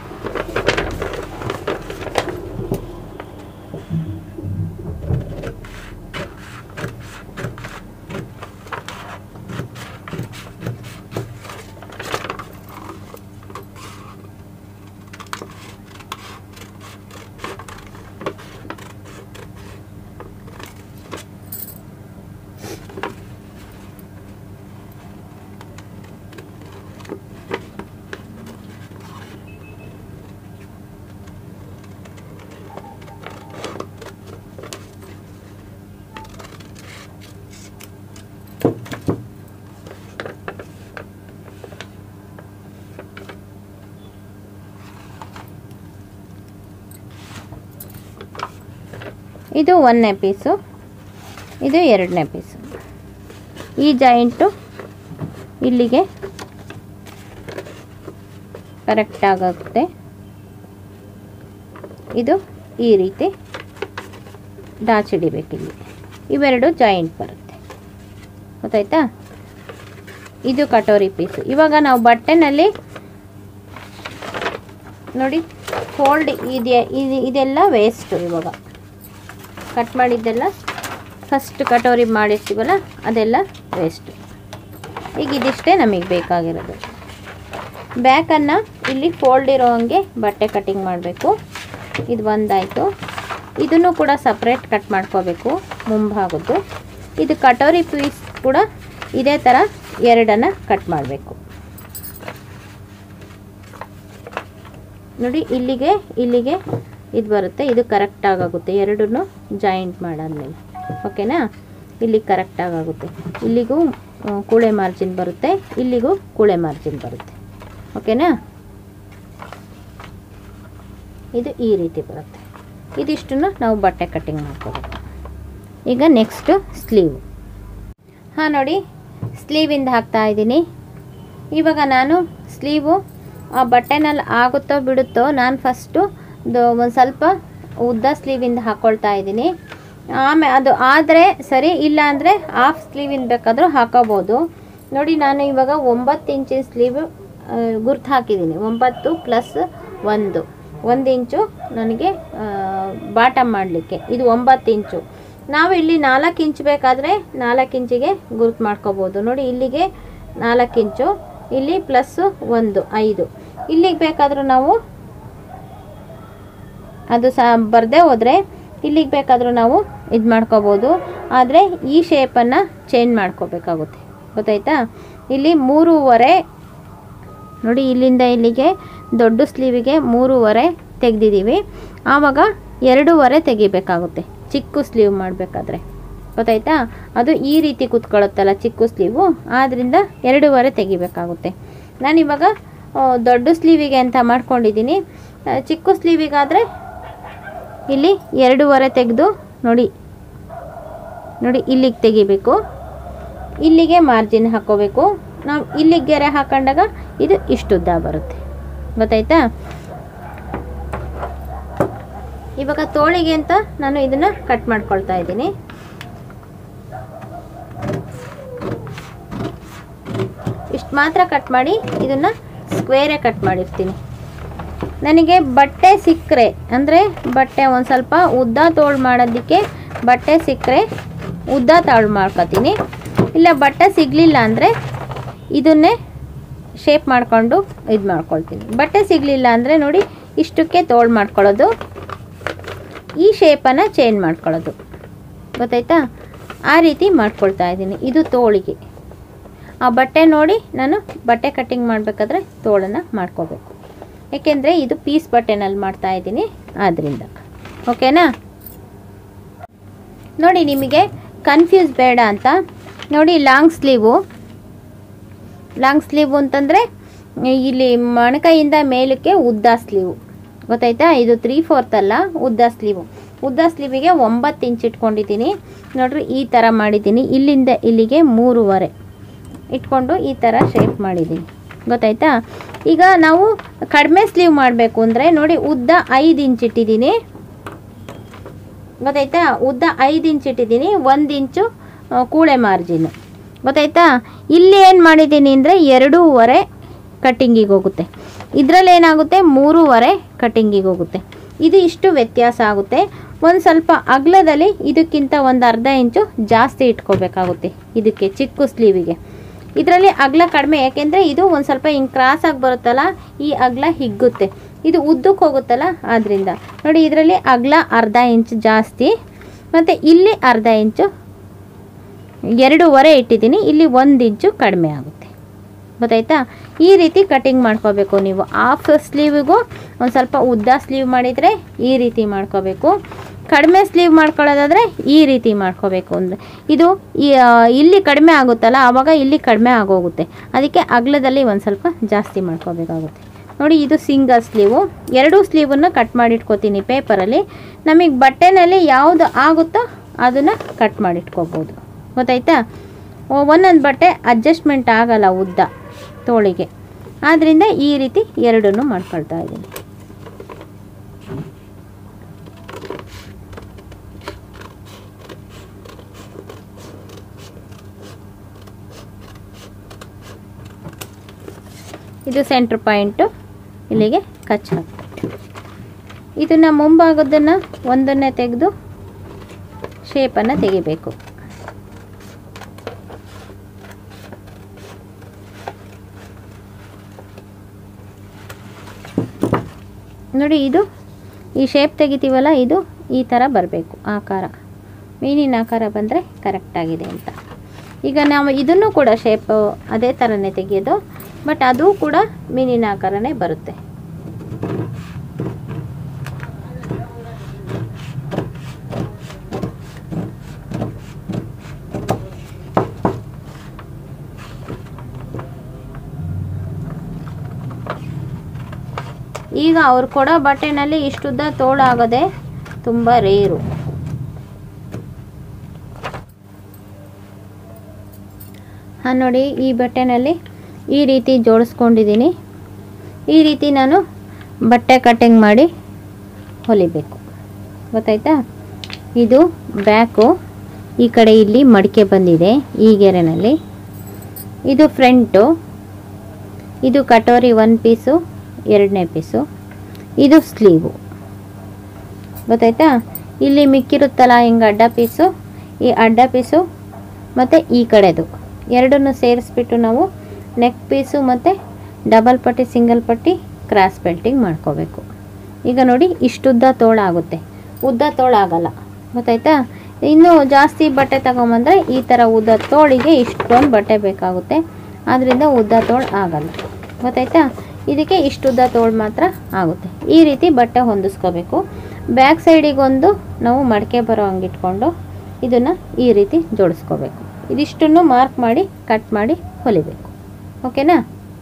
Speaker 1: ಇದು ಒಂದನೇ ಪೀಸು ಇದು ಎರಡನೇ ಪೀಸು ಈ ಜಾಯಿಂಟು ಇಲ್ಲಿಗೆ ಕರೆಕ್ಟ್ ಆಗುತ್ತೆ ಇದು ಈ ರೀತಿ ಡಾಚಿಡಿಬೇಕಿಲ್ಲಿ ಇವೆರಡು ಜಾಯಿಂಟ್ ಬರುತ್ತೆ ಗೊತ್ತಾಯ್ತಾ ಇದು ಕಟೋರಿ ಪೀಸು ಇವಾಗ ನಾವು ಬಟ್ಟೆನಲ್ಲಿ ನೋಡಿ ಫೋಲ್ಡ್ ಇದೆ ಇದು ಇದೆಲ್ಲ ವೇಸ್ಟು ಇವಾಗ ಕಟ್ ಮಾಡಿದ್ದೆಲ್ಲ ಫಸ್ಟ್ ಕಟೋರಿ ಮಾಡಿರ್ತೀವಲ್ಲ ಅದೆಲ್ಲ ವೇಸ್ಟು ಈಗ ಇದಿಷ್ಟೇ ನಮಗೆ ಬೇಕಾಗಿರೋದು ಬ್ಯಾಕನ್ನು ಇಲ್ಲಿ ಫೋಲ್ಡ್ ಇರೋ ಹಂಗೆ ಬಟ್ಟೆ ಕಟ್ಟಿಂಗ್ ಮಾಡಬೇಕು ಇದು ಒಂದಾಯಿತು ಇದನ್ನು ಕೂಡ ಸಪ್ರೇಟ್ ಕಟ್ ಮಾಡ್ಕೋಬೇಕು ಮುಂಭಾಗದ್ದು ಇದು ಕಟೋರಿ ಪೀಸ್ ಕೂಡ ಇದೇ ಥರ ಎರಡನ್ನು ಕಟ್ ಮಾಡಬೇಕು ನೋಡಿ ಇಲ್ಲಿಗೆ ಇಲ್ಲಿಗೆ ಇದು ಬರುತ್ತೆ ಇದು ಕರೆಕ್ಟ್ ಆಗುತ್ತೆ ಎರಡನ್ನೂ ಜಾಯಿಂಟ್ ಮಾಡಾದ್ಮೇಲೆ ಓಕೆನಾ ಇಲ್ಲಿ ಕರೆಕ್ಟ್ ಆಗುತ್ತೆ ಇಲ್ಲಿಗೂ ಆ, ಕೂಳೆ ಮಾರ್ಜಿನ್ ಬರುತ್ತೆ ಇಲ್ಲಿಗೂ ಕೂಳೆ ಮಾರ್ಜಿನ್ ಬರುತ್ತೆ ಓಕೆನಾ ಇದು ಈ ರೀತಿ ಬರುತ್ತೆ ಇದಿಷ್ಟನ್ನು ನಾವು ಬಟ್ಟೆ ಕಟ್ಟಿಂಗ್ ಮಾಡ್ಕೋಬೇಕು ಈಗ ನೆಕ್ಸ್ಟು ಸ್ಲೀವ್ ಹಾಂ ನೋಡಿ ಸ್ಲೀವಿಂದ ಹಾಕ್ತಾ ಇದ್ದೀನಿ ಇವಾಗ ನಾನು ಸ್ಲೀವು ಆ ಬಟ್ಟೆನಲ್ಲಿ ಆಗುತ್ತೋ ಬಿಡುತ್ತೋ ನಾನು ಫಸ್ಟು ಒಂದು ಸ್ವಲ್ಪ ಉದ್ದ ಸ್ಲೀವಿಂದ ಹಾಕ್ಕೊಳ್ತಾ ಇದ್ದೀನಿ ಆಮೇಲೆ ಅದು ಆದರೆ ಸರಿ ಇಲ್ಲ ಅಂದರೆ ಹಾಫ್ ಸ್ಲೀವಿಂದ ಬೇಕಾದರೂ ಹಾಕೋಬೋದು ನೋಡಿ ನಾನು ಇವಾಗ ಒಂಬತ್ತು ಇಂಚಿನ ಸ್ಲೀವ್ ಗುರ್ತು ಹಾಕಿದ್ದೀನಿ ಒಂಬತ್ತು ಪ್ಲಸ್ ಒಂದು ಒಂದು ಇಂಚು ನನಗೆ ಬಾಟಮ್ ಮಾಡಲಿಕ್ಕೆ ಇದು ಒಂಬತ್ತು ಇಂಚು ನಾವು ಇಲ್ಲಿ ನಾಲ್ಕು ಇಂಚು ಬೇಕಾದರೆ ನಾಲ್ಕು ಇಂಚಿಗೆ ಗುರುತು ಮಾಡ್ಕೋಬೋದು ನೋಡಿ ಇಲ್ಲಿಗೆ ನಾಲ್ಕು ಇಂಚು ಇಲ್ಲಿ ಪ್ಲಸ್ಸು ಒಂದು ಐದು ಇಲ್ಲಿಗೆ ಬೇಕಾದರೂ ನಾವು ಅದು ಸಹ ಬರದೇ ಹೋದರೆ ಇಲ್ಲಿಗೆ ಬೇಕಾದರೂ ನಾವು ಇದು ಮಾಡ್ಕೋಬೋದು ಆದರೆ ಈ ಶೇಪನ್ನು ಚೇಂಜ್ ಮಾಡ್ಕೋಬೇಕಾಗುತ್ತೆ ಗೊತ್ತಾಯ್ತಾ ಇಲ್ಲಿ ಮೂರುವರೆ ನೋಡಿ ಇಲ್ಲಿಂದ ಇಲ್ಲಿಗೆ ದೊಡ್ಡ ಸ್ಲೀವಿಗೆ ಮೂರುವರೆ ತೆಗೆದಿದ್ದೀವಿ ಆವಾಗ ಎರಡೂವರೆ ತೆಗಿಬೇಕಾಗುತ್ತೆ ಚಿಕ್ಕ ಸ್ಲೀವ್ ಮಾಡಬೇಕಾದ್ರೆ ಗೊತ್ತಾಯ್ತಾ ಅದು ಈ ರೀತಿ ಕೂತ್ಕೊಳ್ಳುತ್ತಲ್ಲ ಚಿಕ್ಕ ಸ್ಲೀವು ಆದ್ದರಿಂದ ಎರಡೂವರೆ ತೆಗಿಬೇಕಾಗುತ್ತೆ ನಾನಿವಾಗ ಆ, ದೊಡ್ಡ ಸ್ಲೀವಿಗೆ ಅಂತ ಮಾಡ್ಕೊಂಡಿದ್ದೀನಿ ಆ, ಚಿಕ್ಕ ಸ್ಲೀವಿಗಾದರೆ ಇಲ್ಲಿ ಎರಡೂವರೆ ತೆಗೆದು ನೋಡಿ ನೋಡಿ ಇಲ್ಲಿಗೆ ತೆಗಿಬೇಕು ಇಲ್ಲಿಗೆ ಮಾರ್ಜಿನ್ ಹಾಕೋಬೇಕು ನಾವು ಇಲ್ಲಿಗೆ ಗೆರೆ ಹಾಕೊಂಡಾಗ ಇದು ಇಷ್ಟುದ್ದ ಬರುತ್ತೆ ಗೊತ್ತಾಯ್ತಾ ಇವಾಗ ತೋಳಿಗೆ ಅಂತ ನಾನು ಇದನ್ನ ಕಟ್ ಮಾಡ್ಕೊಳ್ತಾ ಇದ್ದೀನಿ ಇಷ್ಟು ಮಾತ್ರ ಕಟ್ ಮಾಡಿ ಇದನ್ನ ಸ್ಕ್ವೇರೇ ಕಟ್ ಮಾಡಿರ್ತೀನಿ ನನಗೆ ಬಟ್ಟೆ ಸಿಕ್ಕರೆ ಅಂದರೆ ಬಟ್ಟೆ ಒಂದು ಸ್ವಲ್ಪ ಉದ್ದ ತೋಳು ಮಾಡೋದಕ್ಕೆ ಬಟ್ಟೆ ಸಿಕ್ಕರೆ ಉದ್ದ ತಾಳು ಮಾಡ್ಕೊತೀನಿ ಇಲ್ಲ ಬಟ್ಟೆ ಸಿಗಲಿಲ್ಲ ಅಂದರೆ ಇದನ್ನೇ ಶೇಪ್ ಮಾಡಿಕೊಂಡು ಇದು ಮಾಡ್ಕೊಳ್ತೀನಿ ಬಟ್ಟೆ ಸಿಗಲಿಲ್ಲ ಅಂದರೆ ನೋಡಿ ಇಷ್ಟಕ್ಕೆ ತೋಳು ಮಾಡ್ಕೊಳ್ಳೋದು ಈ ಶೇಪನ್ನು ಚೇಂಜ್ ಮಾಡ್ಕೊಳ್ಳೋದು ಗೊತ್ತಾಯ್ತಾ ಆ ರೀತಿ ಮಾಡ್ಕೊಳ್ತಾ ಇದ್ದೀನಿ ಇದು ತೋಳಿಗೆ ಆ ಬಟ್ಟೆ ನೋಡಿ ನಾನು ಬಟ್ಟೆ ಕಟ್ಟಿಂಗ್ ಮಾಡಬೇಕಾದ್ರೆ ತೋಳನ್ನು ಮಾಡ್ಕೋಬೇಕು ಏಕೆಂದರೆ ಇದು ಪೀಸ್ ಬಟ್ಟೆನಲ್ಲಿ ಮಾಡ್ತಾ ಇದ್ದೀನಿ ಆದ್ದರಿಂದ ಓಕೆನಾ ನೋಡಿ ನಿಮಗೆ ಕನ್ಫ್ಯೂಸ್ ಬೇಡ ಅಂತ ನೋಡಿ ಲಾಂಗ್ ಸ್ಲೀವು ಲಾಂಗ್ ಸ್ಲೀವು ಅಂತಂದರೆ ಇಲ್ಲಿ ಮೊಣಕೈಯಿಂದ ಮೇಲಕ್ಕೆ ಉದ್ದ ಸ್ಲೀವು ಗೊತ್ತಾಯ್ತಾ ಇದು ತ್ರೀ ಫೋರ್ತ್ ಅಲ್ಲ ಉದ್ದ ಸ್ಲೀವು ಉದ್ದ ಸ್ಲೀವಿಗೆ ಒಂಬತ್ತು ಇಂಚ್ ಇಟ್ಕೊಂಡಿದ್ದೀನಿ ನೋಡ್ರಿ ಈ ಥರ ಮಾಡಿದ್ದೀನಿ ಇಲ್ಲಿಂದ ಇಲ್ಲಿಗೆ ಮೂರುವರೆ ಇಟ್ಕೊಂಡು ಈ ಥರ ಶೇಪ್ ಮಾಡಿದ್ದೀನಿ ಗೊತ್ತಾಯ್ತಾ ಈಗ ನಾವು ಕಡಿಮೆ ಸ್ಲೀವ್ ಮಾಡಬೇಕು ಅಂದರೆ ನೋಡಿ ಉದ್ದ ಐದು ಇಂಚ್ ಇಟ್ಟಿದ್ದೀನಿ ಗೊತ್ತಾಯ್ತಾ ಉದ್ದ ಐದು ಇಂಚ್ ಇಟ್ಟಿದ್ದೀನಿ ಒಂದು ಇಂಚು ಆ, ಕೂಳೆ ಮಾರ್ಜಿನ್ ಗೊತ್ತಾಯ್ತಾ ಇಲ್ಲಿ ಏನು ಮಾಡಿದ್ದೀನಿ ಅಂದರೆ ಎರಡೂವರೆ ಕಟ್ಟಿಂಗಿಗೆ ಹೋಗುತ್ತೆ ಇದರಲ್ಲಿ ಏನಾಗುತ್ತೆ ಮೂರುವರೆ ಕಟ್ಟಿಂಗಿಗೆ ಹೋಗುತ್ತೆ ಇದು ಇಷ್ಟು ವ್ಯತ್ಯಾಸ ಆಗುತ್ತೆ ಒಂದು ಸ್ವಲ್ಪ ಅಗಲದಲ್ಲಿ ಇದಕ್ಕಿಂತ ಒಂದು ಅರ್ಧ ಇಂಚು ಜಾಸ್ತಿ ಇಟ್ಕೋಬೇಕಾಗುತ್ತೆ ಇದಕ್ಕೆ ಚಿಕ್ಕ ಸ್ಲೀವಿಗೆ ಇದರಲ್ಲಿ ಅಗಲ ಕಡಿಮೆ ಯಾಕೆಂದರೆ ಇದು ಒಂದು ಸ್ವಲ್ಪ ಹಿಂಗೆ ಕ್ರಾಸ್ ಆಗಿ ಬರುತ್ತಲ್ಲ ಈ ಅಗಲ ಹಿಗ್ಗುತ್ತೆ ಇದು ಉದ್ದಕ್ಕೆ ಹೋಗುತ್ತಲ್ಲ ಆದ್ದರಿಂದ ನೋಡಿ ಇದರಲ್ಲಿ ಅಗಲ ಅರ್ಧ ಇಂಚ್ ಜಾಸ್ತಿ ಮತ್ತು ಇಲ್ಲಿ ಅರ್ಧ ಇಂಚು ಎರಡೂವರೆ ಇಟ್ಟಿದ್ದೀನಿ ಇಲ್ಲಿ ಒಂದು ಇಂಚು ಕಡಿಮೆ ಆಗುತ್ತೆ ಗೊತ್ತಾಯ್ತಾ ಈ ರೀತಿ ಕಟಿಂಗ್ ಮಾಡ್ಕೋಬೇಕು ನೀವು ಹಾಫ್ ಸ್ಲೀವಿಗೂ ಒಂದು ಸ್ವಲ್ಪ ಉದ್ದ ಸ್ಲೀವ್ ಮಾಡಿದರೆ ಈ ರೀತಿ ಮಾಡ್ಕೋಬೇಕು ಕಡಿಮೆ ಸ್ಲೀವ್ ಮಾಡ್ಕೊಳ್ಳೋದಾದರೆ ಈ ರೀತಿ ಮಾಡ್ಕೋಬೇಕು ಅಂದರೆ ಇದು ಈ- ಆ, ಇಲ್ಲಿ ಕಡಿಮೆ ಆಗುತ್ತಲ್ಲ ಆವಾಗ ಇಲ್ಲಿ ಕಡಿಮೆ ಆಗೋಗುತ್ತೆ ಅದಕ್ಕೆ ಅಗಲದಲ್ಲಿ ಒಂದು ಸ್ವಲ್ಪ ಜಾಸ್ತಿ ಮಾಡ್ಕೋಬೇಕಾಗುತ್ತೆ ನೋಡಿ ಇದು ಸಿಂಗಲ್ ಸ್ಲೀವು ಎರಡೂ ಸ್ಲೀವನ್ನು ಕಟ್ ಮಾಡಿಟ್ಕೋತೀನಿ ಪೇಪರಲ್ಲಿ ನಮಗೆ ಬಟ್ಟೆನಲ್ಲಿ ಯಾವುದು ಆಗುತ್ತೋ ಅದನ್ನು ಕಟ್ ಮಾಡಿಟ್ಕೋಬೋದು ಗೊತ್ತಾಯ್ತಾ ಒಂದೊಂದು ಬಟ್ಟೆ ಅಡ್ಜಸ್ಟ್ಮೆಂಟ್ ಆಗಲ್ಲ ಉದ್ದ ತೋಳಿಗೆ ಆದ್ದರಿಂದ ಈ ರೀತಿ ಎರಡನ್ನೂ ಮಾಡ್ಕೊಳ್ತಾ ಇದ್ದೀನಿ ಇದು ಸೆಂಟ್ರ್ ಪಾಯಿಂಟು ಇಲ್ಲಿಗೆ ಕಚ್ ಹಾಕ್ತೀನಿ ಇದನ್ನು ಮುಂಭಾಗದನ್ನು ಒಂದನ್ನೇ ತೆಗೆದು ಶೇಪನ್ನು ತೆಗಿಬೇಕು ನೋಡಿ ಇದು ಈ ಶೇಪ್ ತೆಗಿತೀವಲ್ಲ ಇದು ಈ ಥರ ಬರಬೇಕು ಆಕಾರ ಮೀನಿನ ಆಕಾರ ಬಂದರೆ ಕರೆಕ್ಟಾಗಿದೆ ಅಂತ ಈಗ ನಾವು ಇದನ್ನು ಕೂಡ ಶೇಪ್ ಅದೇ ಥರನೇ ತೆಗೆಯೋದು ಬಟ್ ಅದು ಕೂಡ ಮೀನಿನ ಆಕಾರನೇ ಬರುತ್ತೆ ಈಗ ಅವ್ರು ಕೊಡೋ ಬಟ್ಟೆನಲ್ಲಿ ಇಷ್ಟುದ್ದ ತೋಳಾಗೋದೆ ತುಂಬ ರೇರು ಹಾಂ ನೋಡಿ ಈ ಬಟ್ಟೆನಲ್ಲಿ ಈ ರೀತಿ ಜೋಡಿಸ್ಕೊಂಡಿದ್ದೀನಿ ಈ ರೀತಿ ನಾನು ಬಟ್ಟೆ ಕಟ್ಟಿಂಗ್ ಮಾಡಿ ಹೊಲಿಬೇಕು ಗೊತ್ತಾಯ್ತಾ ಇದು ಬ್ಯಾಕು ಈ ಕಡೆ ಇಲ್ಲಿ ಮಡಿಕೆ ಬಂದಿದೆ ಈ ಗೆರೆನಲ್ಲಿ ಇದು ಫ್ರಂಟು ಇದು ಕಟೋರಿ ಒನ್ ಪೀಸು ಎರಡನೇ ಪೀಸು ಇದು ಸ್ಲೀವು ಗೊತ್ತಾಯ್ತಾ ಇಲ್ಲಿ ಮಿಕ್ಕಿರುತ್ತಲ್ಲ ಹಿಂಗೆ ಅಡ್ಡ ಪೀಸು ಈ ಅಡ್ಡ ಪೀಸು ಮತ್ತು ಈ ಕಡೆದು ಎರಡನ್ನು ಸೇರಿಸ್ಬಿಟ್ಟು ನಾವು ನೆಕ್ ಪೀಸು ಮತ್ತು ಡಬಲ್ ಪಟ್ಟಿ ಸಿಂಗಲ್ ಪಟ್ಟಿ ಕ್ರಾಸ್ ಬೆಲ್ಟಿಂಗ್ ಮಾಡ್ಕೋಬೇಕು ಈಗ ನೋಡಿ ಇಷ್ಟುದ್ದ ತೋಳಾಗುತ್ತೆ ಉದ್ದ ತೋಳಾಗಲ್ಲ ಗೊತ್ತಾಯ್ತಾ ಇನ್ನು ಜಾಸ್ತಿ ಬಟ್ಟೆ ತಗೊಂಬಂದರೆ ಈ ಥರ ಉದ್ದ ತೋಳಿಗೆ ಇಷ್ಟೊಂದು ಬಟ್ಟೆ ಬೇಕಾಗುತ್ತೆ ಆದ್ದರಿಂದ ಉದ್ದ ತೋಳು ಆಗಲ್ಲ ಗೊತ್ತಾಯ್ತಾ ಇದಕ್ಕೆ ಇಷ್ಟುದ್ದ ತೋಳು ಮಾತ್ರ ಆಗುತ್ತೆ ಈ ರೀತಿ ಬಟ್ಟೆ ಹೊಂದಿಸ್ಕೋಬೇಕು ಬ್ಯಾಕ್ ಸೈಡಿಗೊಂದು ನಾವು ಮಡಕೆ ಬರೋ ಹಂಗೆ ಇಟ್ಕೊಂಡು ಇದನ್ನು ಈ ರೀತಿ ಜೋಡಿಸ್ಕೋಬೇಕು ಇದಿಷ್ಟನ್ನು ಮಾರ್ಕ್ ಮಾಡಿ ಕಟ್ ಮಾಡಿ ಹೊಲಿಬೇಕು ಓಕೆನಾ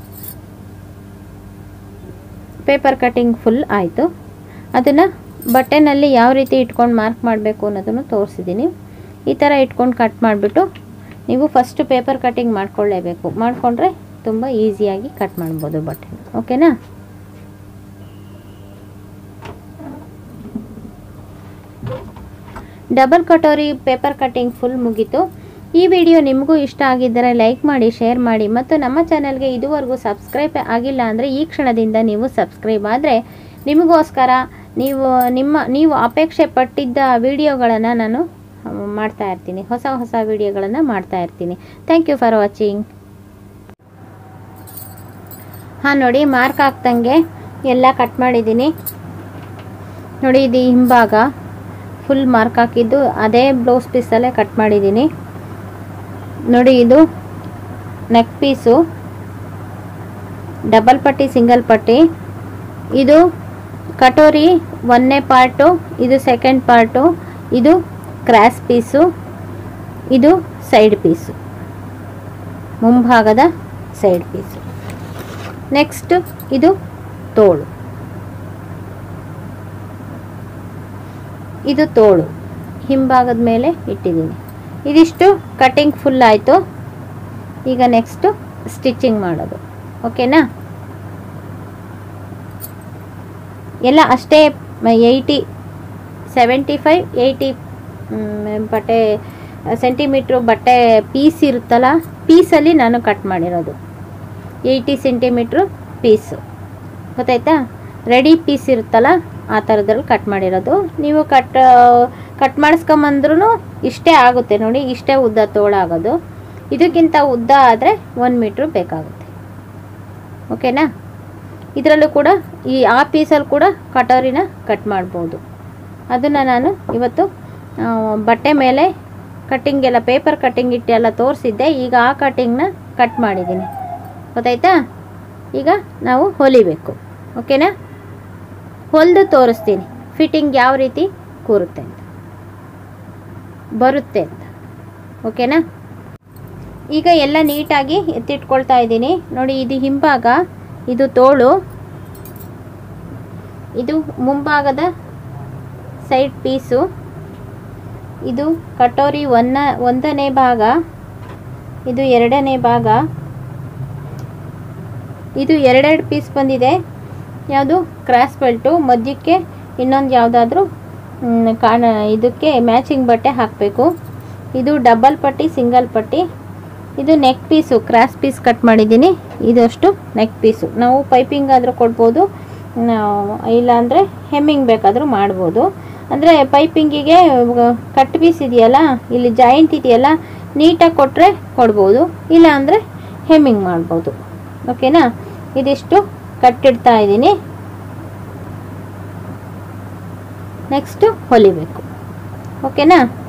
Speaker 1: ಪೇಪರ್ ಕಟ್ಟಿಂಗ್ ಫುಲ್ ಆಯಿತು ಅದನ್ನು ಬಟ್ಟೆನಲ್ಲಿ ಯಾವ ರೀತಿ ಇಟ್ಕೊಂಡು ಮಾರ್ಕ್ ಮಾಡಬೇಕು ಅನ್ನೋದನ್ನು ತೋರಿಸಿದ್ದೀನಿ ಈ ಥರ ಇಟ್ಕೊಂಡು ಕಟ್ ಮಾಡಿಬಿಟ್ಟು ನೀವು ಫಸ್ಟು ಪೇಪರ್ ಕಟ್ಟಿಂಗ್ ಮಾಡ್ಕೊಳ್ಳೇಬೇಕು ಮಾಡಿಕೊಂಡ್ರೆ ತುಂಬ ಈಸಿಯಾಗಿ ಕಟ್ ಮಾಡ್ಬೋದು ಬಟ್ಟೆ ಓಕೆನಾ double katori paper cutting full ಮುಗೀತು ಈ ವಿಡಿಯೋ ನಿಮಗೂ ಇಷ್ಟ ಆಗಿದ್ದರೆ ಲೈಕ್ ಮಾಡಿ ಶೇರ್ ಮಾಡಿ ಮತ್ತು ನಮ್ಮ ಚಾನಲ್ಗೆ ಇದುವರೆಗೂ ಸಬ್ಸ್ಕ್ರೈಬ್ ಆಗಿಲ್ಲ ಅಂದರೆ ಈ ಕ್ಷಣದಿಂದ ನೀವು ಸಬ್ಸ್ಕ್ರೈಬ್ ಆದರೆ ನಿಮಗೋಸ್ಕರ ನೀವು ನಿಮ್ಮ ನೀವು ಅಪೇಕ್ಷೆ ಪಟ್ಟಿದ್ದ ವಿಡಿಯೋಗಳನ್ನು ನಾನು ಆ, ಮಾಡ್ತಾ ಇರ್ತೀನಿ ಹೊಸ ಹೊಸ ವಿಡಿಯೋಗಳನ್ನು ಮಾಡ್ತಾ ಇರ್ತೀನಿ ಥ್ಯಾಂಕ್ ಯು ಫಾರ್ ವಾಚಿಂಗ್ ಹಾಂ ನೋಡಿ ಮಾರ್ಕ್ ಹಾಕ್ದಂಗೆ ಎಲ್ಲ ಕಟ್ ಮಾಡಿದ್ದೀನಿ ನೋಡಿ ಇದು ಹಿಂಭಾಗ ಫುಲ್ ಮಾರ್ಕ್ ಹಾಕಿದ್ದು ಅದೇ ಬ್ಲೌಸ್ ಪೀಸಲ್ಲೇ ಕಟ್ ಮಾಡಿದ್ದೀನಿ ನೋಡಿ ಇದು ನೆಕ್ ಪೀಸು ಡಬಲ್ ಪಟ್ಟಿ ಸಿಂಗಲ್ ಪಟ್ಟಿ ಇದು ಕಟೋರಿ ಒಂದನೇ ಪಾರ್ಟು ಇದು ಸೆಕೆಂಡ್ ಪಾರ್ಟು ಇದು ಕ್ರಾಸ್ ಪೀಸು ಇದು ಸೈಡ್ ಪೀಸು ಮುಂಭಾಗದ ಸೈಡ್ ಪೀಸು ನೆಕ್ಸ್ಟ್ ಇದು ತೋಳು ಇದು ತೋಳು ಹಿಂಭಾಗದ ಮೇಲೆ ಇಟ್ಟಿದ್ದೀನಿ ಇದಿಷ್ಟು ಕಟಿಂಗ್ ಫುಲ್ ಆಯಿತು ಈಗ ನೆಕ್ಸ್ಟು ಸ್ಟಿಚಿಂಗ್ ಮಾಡೋದು ಓಕೆನಾ ಎಲ್ಲ ಅಷ್ಟೇ ಏಯ್ಟಿ ಸೆವೆಂಟಿ ಫೈವ್ ಏಯ್ಟಿ ಬಟ್ಟೆ ಸೆಂಟಿಮೀಟ್ರು ಬಟ್ಟೆ ಪೀಸ್ ಇರುತ್ತಲ್ಲ ಪೀಸಲ್ಲಿ ನಾನು ಕಟ್ ಮಾಡಿರೋದು ಏಯ್ಟಿ ಸೆಂಟಿಮೀಟ್ರು ಪೀಸು ಗೊತ್ತಾಯ್ತಾ ರೆಡಿ ಪೀಸ್ ಇರುತ್ತಲ್ಲ ಆ ಥರದ್ರಲ್ಲಿ ಕಟ್ ಮಾಡಿರೋದು ನೀವು ಕಟ್ ಕಟ್ ಮಾಡಿಸ್ಕೊಂಬಂದ್ರೂ ಇಷ್ಟೇ ಆಗುತ್ತೆ ನೋಡಿ ಇಷ್ಟೇ ಉದ್ದ ತೋಳಾಗೋದು ಇದಕ್ಕಿಂತ ಉದ್ದ ಆದರೆ ಒಂದು ಮೀಟ್ರು ಬೇಕಾಗುತ್ತೆ ಓಕೆನಾ ಇದರಲ್ಲೂ ಕೂಡ ಈ ಆ ಪೀಸಲ್ಲಿ ಕೂಡ ಕಟೋರಿನ ಕಟ್ ಮಾಡ್ಬೋದು ಅದನ್ನು ನಾನು ಇವತ್ತು ಆ, ಬಟ್ಟೆ ಮೇಲೆ ಕಟ್ಟಿಂಗ್ ಎಲ್ಲ ಪೇಪರ್ ಕಟ್ಟಿಂಗ್ ಇಟ್ಟು ಎಲ್ಲ ತೋರಿಸಿದ್ದೆ ಈಗ ಆ ಕಟ್ಟಿಂಗ್ನ ಕಟ್ ಮಾಡಿದ್ದೀನಿ ಗೊತ್ತಾಯ್ತಾ ಈಗ ನಾವು ಹೊಲಿಬೇಕು ಓಕೆನಾ ಹೊಲಿದು ತೋರಿಸ್ತೀನಿ ಫಿಟ್ಟಿಂಗ್ ಯಾವ ರೀತಿ ಕೂರುತ್ತೆ ಅಂತ ಬರುತ್ತೆ ಅಂತ ಓಕೆನಾ ಈಗ ಎಲ್ಲ ನೀಟಾಗಿ ಎತ್ತಿಟ್ಕೊಳ್ತಾ ಇದ್ದೀನಿ ನೋಡಿ ಇದು ಹಿಂಭಾಗ ಇದು ತೋಳು ಇದು ಮುಂಭಾಗದ ಸೈಡ್ ಪೀಸು ಇದು ಕಟೋರಿ ಒನ್ನ ಒಂದನೇ ಭಾಗ ಇದು ಎರಡನೇ ಭಾಗ ಇದು ಎರಡೆರಡು ಪೀಸ್ ಬಂದಿದೆ ಯಾವುದು ಕ್ರಾಸ್ ಬೆಲ್ಟು ಮಧ್ಯಕ್ಕೆ ಇನ್ನೊಂದು ಯಾವುದಾದ್ರೂ ಕಾಣ ಇದಕ್ಕೆ ಮ್ಯಾಚಿಂಗ್ ಬಟ್ಟೆ ಹಾಕಬೇಕು ಇದು ಡಬಲ್ ಪಟ್ಟಿ ಸಿಂಗಲ್ ಪಟ್ಟಿ ಇದು neck piece cross piece cut ಮಾಡಿದ್ದೀನಿ ಇದಷ್ಟು ನೆಕ್ ಪೀಸು ನಾವು ಪೈಪಿಂಗ್ ಆದರೂ ಕೊಡ್ಬೋದು ನಾವು ಇಲ್ಲಾಂದರೆ ಹೆಮ್ಮಿಂಗ್ ಬೇಕಾದರೂ ಮಾಡ್ಬೋದು ಅಂದರೆ ಪೈಪಿಂಗಿಗೆ ಕಟ್ ಪೀಸ್ ಇದೆಯಲ್ಲ ಇಲ್ಲಿ ಜಾಯಿಂಟ್ ಇದೆಯಲ್ಲ ನೀಟಾಗಿ ಕೊಟ್ಟರೆ ಕೊಡ್ಬೋದು ಇಲ್ಲ ಅಂದರೆ ಹೆಮ್ಮಿಂಗ್ ಮಾಡ್ಬೋದು ಓಕೆನಾ ಇದಿಷ್ಟು ಕಟ್ಟಿಡ್ತಾ ಇದ್ದೀನಿ ನೆಕ್ಸ್ಟು ಹೊಲಿಬೇಕು ಓಕೆನಾ